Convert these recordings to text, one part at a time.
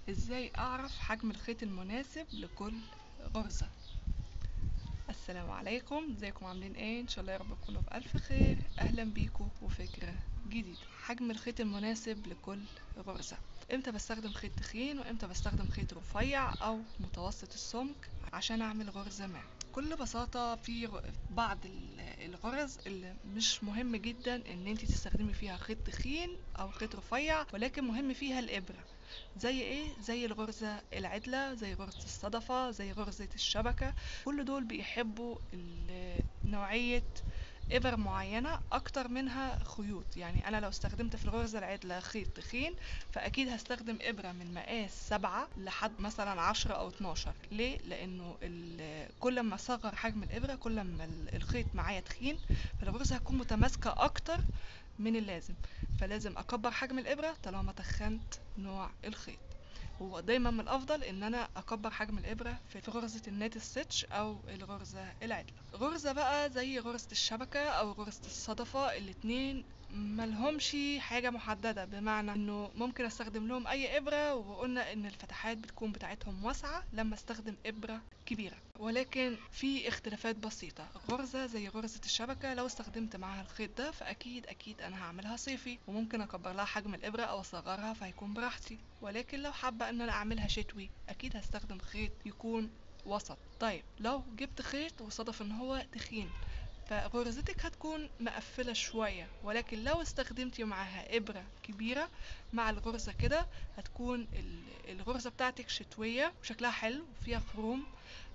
ازاي اعرف حجم الخيط المناسب لكل غرزة السلام عليكم ازيكم عاملين ايه ان شاء الله يا رب تكونوا بألف خير اهلا بيكم وفكرة جديدة حجم الخيط المناسب لكل غرزة امتى بستخدم خيط تخين وامتى بستخدم خيط رفيع او متوسط السمك عشان اعمل غرزة ما بكل بساطة في غ- بعض ال- الغرز اللي مش مهم جدا ان انت تستخدمي فيها خيط تخين او خيط رفيع ولكن مهم فيها الابرة زي ايه زي الغرزة العدلة زي غرزة الصدفة زي غرزة الشبكة كل دول بيحبوا ال- نوعية إبر معينة أكتر منها خيوط يعني أنا لو استخدمت في الغرزة العدلة خيط تخين فأكيد هستخدم إبرة من مقاس سبعة لحد مثلا عشرة أو اتناشر ليه؟ لأنه ال- كل ما صغر حجم الإبرة كل ما ال- الخيط معايا تخين فالغرزة هتكون متماسكة أكتر من اللازم فلازم أكبر حجم الإبرة طالما تخنت نوع الخيط ودايما من الافضل ان انا اكبر حجم الابره في في غرزه النات ستيتش او الغرزه العدله غرزه بقى زي غرزه الشبكه او غرزه الصدفه الاتنين ملهمش حاجة محددة بمعنى انه ممكن استخدم لهم اي ابرة وقلنا ان الفتحات بتكون بتاعتهم واسعة لما استخدم ابرة كبيرة ولكن في اختلافات بسيطة غرزة زي غرزة الشبكة لو استخدمت معاها الخيط ده فاكيد اكيد انا هعملها صيفي وممكن اكبر لها حجم الابرة او اصغرها فهيكون براحتي ولكن لو حابة ان انا اعملها شتوي اكيد هستخدم خيط يكون وسط طيب لو جبت خيط وصدف ان هو تخين فغرزتك هتكون مقفلة شوية ولكن لو استخدمتي معاها إبرة كبيرة مع الغرزة كده هتكون ال- الغرزة بتاعتك شتوية وشكلها حلو وفيها خروم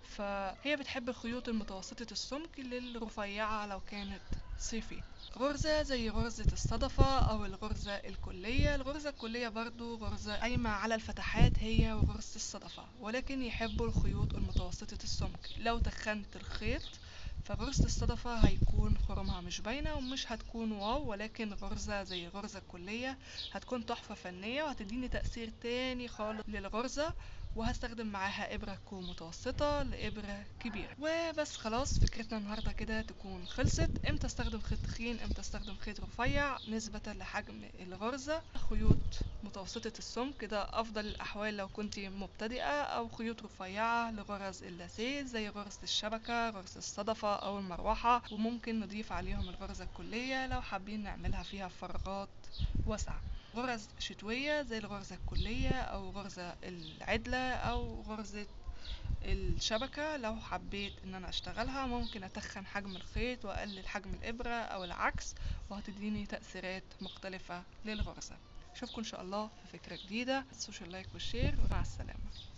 فهي بتحب الخيوط المتوسطة السمك للرفيعة لو كانت صيفي غرزة زي غرزة الصدفة أو الغرزة الكلية الغرزة الكلية برضو غرزة قايمة على الفتحات هي وغرزة الصدفة ولكن يحبوا الخيوط المتوسطة السمك لو تخنت الخيط فغرزة الصدفة هيكون خرمها مش باينة ومش هتكون واو ولكن غرزة زي غرزة الكلية هتكون تحفة فنية وهتديني تأثير تاني خالص للغرزة وهستخدم معاها إبرة تكون متوسطة لإبرة كبيرة وبس خلاص فكرتنا النهاردة كده تكون خلصت امتى استخدم خيط تخين امتى استخدم خيط رفيع نسبة لحجم الغرزة خيوط متوسطة السمك ده أفضل الأحوال لو كنت مبتدئة أو خيوط رفيعة لغرز اللاسيه زي غرزة الشبكة غرزة الصدفة أو المروحة وممكن نضيف عليهم الغرزة الكلية لو حابين نعملها فيها فراغات واسعة غرز شتوية زي الغرزة الكلية أو غرزة العدلة أو غرزة الشبكة لو حبيت ان انا اشتغلها ممكن اتخن حجم الخيط واقلل حجم الابرة او العكس وهتديني تأثيرات مختلفة للغرزة اشوفكم ان شاء الله في فكرة جديدة متنسوش اللايك والشير ومع السلامة